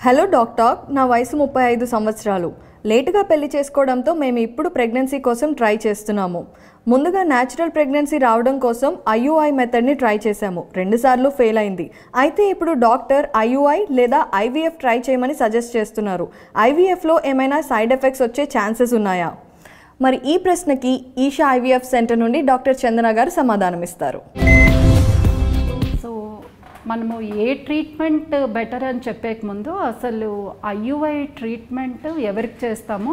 Hello doctor నా వయసు ముప్పై ఐదు సంవత్సరాలు లేటుగా పెళ్లి చేసుకోవడంతో మేము ఇప్పుడు ప్రెగ్నెన్సీ కోసం ట్రై చేస్తున్నాము ముందుగా న్యాచురల్ ప్రెగ్నెన్సీ రావడం కోసం ఐయుఐ మెథడ్ని ట్రై చేశాము రెండుసార్లు ఫెయిల్ అయింది అయితే ఇప్పుడు డాక్టర్ ఐయుఐ లేదా ఐవీఎఫ్ ట్రై చేయమని సజెస్ట్ చేస్తున్నారు ఐవీఎఫ్లో ఏమైనా సైడ్ ఎఫెక్ట్స్ వచ్చే ఛాన్సెస్ ఉన్నాయా మరి ఈ ప్రశ్నకి ఈషా ఐవీఎఫ్ సెంటర్ నుండి డాక్టర్ చందన గారు సమాధానం ఇస్తారు సో మనము ఏ ట్రీట్మెంట్ బెటర్ అని చెప్పేక ముందు అసలు ఐయుఐ ట్రీట్మెంట్ ఎవరికి చేస్తామో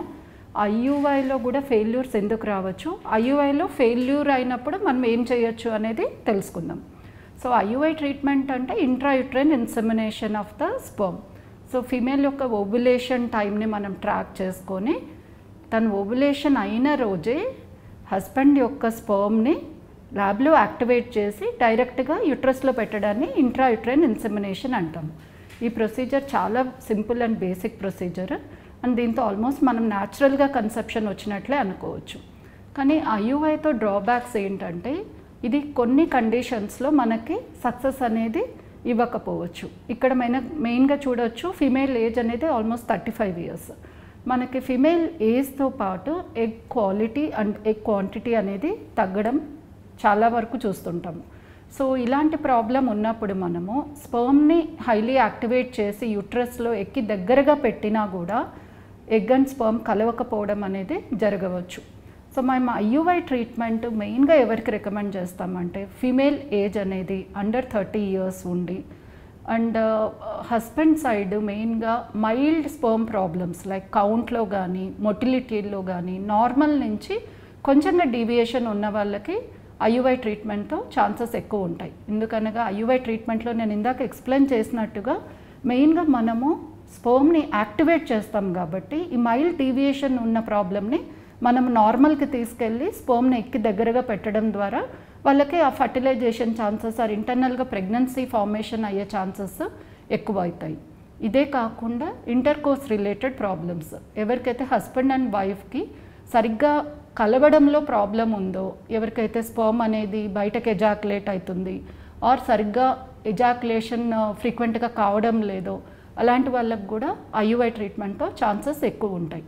ఐయుఐలో కూడా ఫెయిల్యూర్స్ ఎందుకు రావచ్చు ఐయుఐలో ఫెయిల్యూర్ అయినప్పుడు మనం ఏం చేయొచ్చు అనేది తెలుసుకుందాం సో ఐయుఐ ట్రీట్మెంట్ అంటే intrauterine insemination of the sperm so female యొక్క ఓవ్యులేషన్ టైంని మనం ట్రాక్ చేసుకొని తను ఓవ్యులేషన్ అయిన రోజే హస్బెండ్ యొక్క స్పర్మ్ని ల్యాబ్లో యాక్టివేట్ చేసి డైరెక్ట్గా యుట్రస్లో పెట్టడాన్ని ఇంట్రాయుట్రైన్ ఇన్సెమినేషన్ అంటాం ఈ ప్రొసీజర్ చాలా simple and basic procedure and దీంతో ఆల్మోస్ట్ మనం న్యాచురల్గా కన్సెప్షన్ వచ్చినట్లే అనుకోవచ్చు కానీ ఐయుఐతో డ్రాబ్యాక్స్ ఏంటంటే ఇది కొన్ని కండిషన్స్లో మనకి సక్సెస్ అనేది ఇవ్వకపోవచ్చు ఇక్కడ మెయిన్ మెయిన్గా చూడొచ్చు ఫిమేల్ ఏజ్ అనేది ఆల్మోస్ట్ థర్టీ ఫైవ్ ఇయర్స్ మనకి ఫిమేల్ ఏజ్తో పాటు egg quality and egg quantity అనేది తగ్గడం చాలా వరకు చూస్తుంటాము సో ఇలాంటి ప్రాబ్లం ఉన్నప్పుడు మనము స్పర్మ్ని హైలీ యాక్టివేట్ చేసి యుట్రస్లో ఎక్కి దగ్గరగా పెట్టినా కూడా ఎగ్ అండ్ స్పర్మ్ కలవకపోవడం అనేది జరగవచ్చు సో మేము ఐయుఐ ట్రీట్మెంట్ మెయిన్గా ఎవరికి రికమెండ్ చేస్తామంటే ఫీమేల్ ఏజ్ అనేది అండర్ థర్టీ ఇయర్స్ ఉండి అండ్ హస్బెండ్ సైడ్ మెయిన్గా మైల్డ్ స్పర్మ్ ప్రాబ్లమ్స్ లైక్ కౌంట్లో కానీ మొటిలిటీలో కానీ నార్మల్ నుంచి కొంచెంగా డీవియేషన్ ఉన్న వాళ్ళకి ఐయుఐ ట్రీట్మెంట్తో ఛాన్సెస్ ఎక్కువ ఉంటాయి ఎందుకనగా ఐయుఐ ట్రీట్మెంట్లో నేను ఇందాక ఎక్స్ప్లెయిన్ చేసినట్టుగా మెయిన్గా మనము స్పర్మ్ని యాక్టివేట్ చేస్తాం కాబట్టి ఈ మైల్డ్ డీవియేషన్ ఉన్న ప్రాబ్లమ్ని మనం నార్మల్కి తీసుకెళ్ళి స్పర్మ్ని ఎక్కి దగ్గరగా పెట్టడం ద్వారా వాళ్ళకి ఆ ఫర్టిలైజేషన్ ఛాన్సెస్ ఆర్ ఇంటర్నల్గా ప్రెగ్నెన్సీ ఫార్మేషన్ అయ్యే ఛాన్సెస్ ఎక్కువ అవుతాయి ఇదే కాకుండా ఇంటర్ కోర్స్ రిలేటెడ్ ప్రాబ్లమ్స్ ఎవరికైతే హస్బెండ్ అండ్ వైఫ్కి సరిగ్గా కలవడంలో ప్రాబ్లం ఉందో ఎవరికైతే స్పర్మ్ అనేది బయటకు ఎజాకులేట్ అవుతుంది ఆర్ సరిగ్గా ఎజాకులేషన్ ఫ్రీక్వెంట్గా కావడం లేదో అలాంటి వాళ్ళకు కూడా ఐయుఐ ట్రీట్మెంట్తో ఛాన్సెస్ ఎక్కువ ఉంటాయి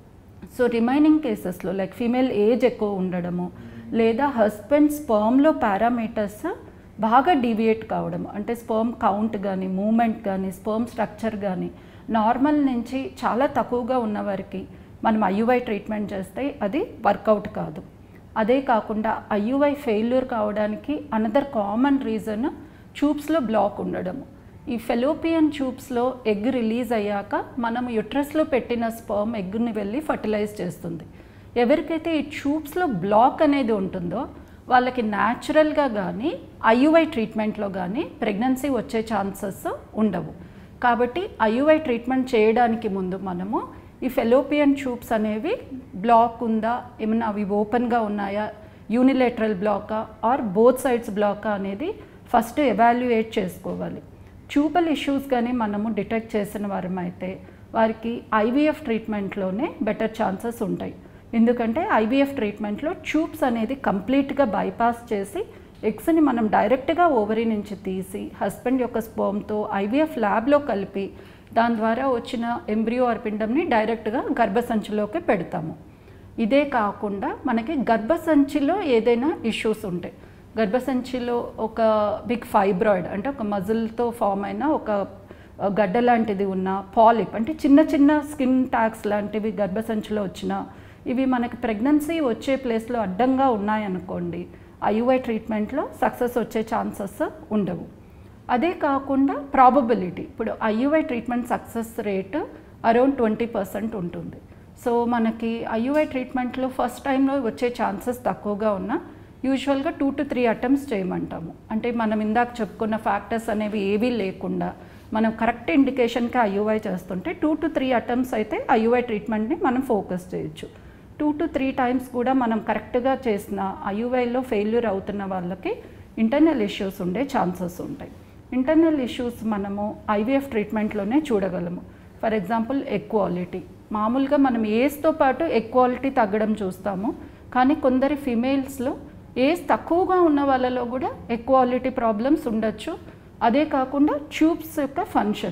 సో రిమైనింగ్ కేసెస్లో లైక్ ఫీమేల్ ఏజ్ ఎక్కువ ఉండడము లేదా హస్బెండ్ స్పర్మ్లో పారామీటర్స్ బాగా డీవియేట్ కావడం అంటే స్పర్మ్ కౌంట్ కానీ మూమెంట్ కానీ స్పర్మ్ స్ట్రక్చర్ కానీ నార్మల్ నుంచి చాలా తక్కువగా ఉన్న వారికి మనం ఐయుఐ ట్రీట్మెంట్ చేస్తే అది వర్కౌట్ కాదు అదే కాకుండా ఐయుఐ ఫెయిల్యూర్ కావడానికి అనదర్ కామన్ రీజన్ ట్యూబ్స్లో బ్లాక్ ఉండడము ఈ ఫెలోపియన్ ట్యూబ్స్లో ఎగ్ రిలీజ్ అయ్యాక మనం యుట్రస్లో పెట్టిన స్పర్మ్ ఎగ్ని వెళ్ళి ఫర్టిలైజ్ చేస్తుంది ఎవరికైతే ఈ ట్యూబ్స్లో బ్లాక్ అనేది ఉంటుందో వాళ్ళకి న్యాచురల్గా కానీ ఐయుఐ ట్రీట్మెంట్లో కానీ ప్రెగ్నెన్సీ వచ్చే ఛాన్సెస్ ఉండవు కాబట్టి ఐయుఐ ట్రీట్మెంట్ చేయడానికి ముందు మనము ఈ ఫెలోపియన్ ట్యూబ్స్ అనేవి బ్లాక్ ఉందా ఏమన్నా అవి ఓపెన్గా ఉన్నాయా యూనిలేటరల్ బ్లాకా ఆర్ బోత్ సైడ్స్ బ్లాకా అనేది ఫస్ట్ ఎవాల్యుయేట్ చేసుకోవాలి ట్యూబల్ ఇష్యూస్ కానీ మనము డిటెక్ట్ చేసిన వారమైతే వారికి ఐవీఎఫ్ ట్రీట్మెంట్లోనే బెటర్ ఛాన్సెస్ ఉంటాయి ఎందుకంటే ఐవీఎఫ్ ట్రీట్మెంట్లో ట్యూబ్స్ అనేది కంప్లీట్గా బైపాస్ చేసి ఎగ్స్ని మనం డైరెక్ట్గా ఓవరీ నుంచి తీసి హస్బెండ్ యొక్క స్పోమ్తో ఐవీఎఫ్ ల్యాబ్లో కలిపి దాని ద్వారా వచ్చిన ఎంబ్రియో అర్పిండంని డైరెక్ట్గా గర్భసంచిలోకి పెడతాము ఇదే కాకుండా మనకి గర్భసంచిలో ఏదైనా ఇష్యూస్ ఉంటాయి గర్భసంచిలో ఒక బిగ్ ఫైబ్రాయిడ్ అంటే ఒక మజిల్తో ఫామ్ అయిన ఒక గడ్డ లాంటిది ఉన్న పాలిప్ అంటే చిన్న చిన్న స్కిన్ ట్యాక్స్ లాంటివి గర్భసంచిలో వచ్చిన ఇవి మనకి ప్రెగ్నెన్సీ వచ్చే ప్లేస్లో అడ్డంగా ఉన్నాయనుకోండి ఐయుఐ ట్రీట్మెంట్లో సక్సెస్ వచ్చే ఛాన్సెస్ ఉండవు అదే కాకుండా ప్రాబబిలిటీ ఇప్పుడు IUI treatment success rate around twenty percent ఉంటుంది సో మనకి ఐయుఐ ట్రీట్మెంట్లో ఫస్ట్ టైంలో వచ్చే ఛాన్సెస్ తక్కువగా ఉన్నా యూజువల్గా టూ టు త్రీ అటెంప్ట్స్ చేయమంటాము అంటే మనం ఇందాక చెప్పుకున్న ఫ్యాక్టర్స్ అనేవి ఏవీ లేకుండా మనం కరెక్ట్ ఇండికేషన్కి ఐయుఐ చేస్తుంటే టూ టు త్రీ అటెంప్ట్స్ అయితే ఐయుఐ ట్రీట్మెంట్ని మనం ఫోకస్ చేయొచ్చు టూ టు త్రీ టైమ్స్ కూడా మనం కరెక్ట్గా చేసిన ఐయుఐలో ఫెయిల్యూర్ అవుతున్న వాళ్ళకి ఇంటర్నల్ ఇష్యూస్ ఉండే ఛాన్సెస్ ఉంటాయి ఇంటర్నల్ ఇష్యూస్ మనము ఐవీఎఫ్ ట్రీట్మెంట్లోనే చూడగలము ఫర్ ఎగ్జాంపుల్ ఎక్వాలిటీ మామూలుగా మనం ఏజ్తో పాటు ఎక్వాలిటీ తగ్గడం చూస్తాము కానీ కొందరి ఫిమేల్స్లో ఏజ్ తక్కువగా ఉన్న వాళ్ళలో కూడా ఎక్వాలిటీ ప్రాబ్లమ్స్ ఉండొచ్చు అదే కాకుండా ట్యూబ్స్ యొక్క ఫంక్షన్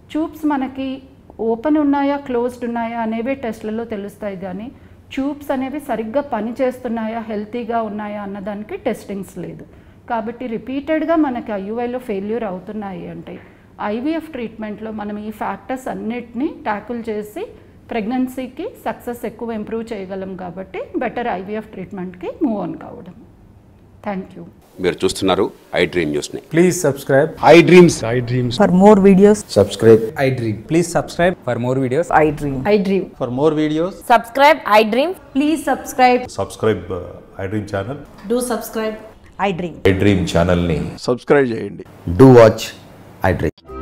ట్యూబ్స్ మనకి ఓపెన్ ఉన్నాయా క్లోజ్డ్ ఉన్నాయా అనేవి టెస్ట్లలో తెలుస్తాయి కానీ ట్యూబ్స్ అనేవి సరిగ్గా పని చేస్తున్నాయా హెల్తీగా ఉన్నాయా అన్నదానికి టెస్టింగ్స్ లేదు కాబట్టి రిపీటెడ్గా మనకి ఐయుఐలో ఫెయిల్యూర్ అవుతున్నాయి అంటే ఐవీఎఫ్ ట్రీట్మెంట్లో మనం ఈ ఫ్యాక్టర్స్ అన్నిటినీ ట్యాకిల్ చేసి ప్రెగ్నెన్సీకి సక్సెస్ ఎక్కువ ఇంప్రూవ్ చేయగలం కాబట్టి బెటర్ ఐవీఎఫ్ ట్రీట్మెంట్కి మూవ్ ఆన్ కావడం థ్యాంక్ యూ మీరు చూస్తున్నారు ఐ డ్రీమ్ న్యూస్ని Please subscribe. I dreams I dreams. For more videos, subscribe I dream. Please subscribe for more videos. I dream. I dream for more videos subscribe i dream please subscribe subscribe I dream channel do subscribe I dream. I dream ఛానల్ని subscribe చేయండి do watch i dream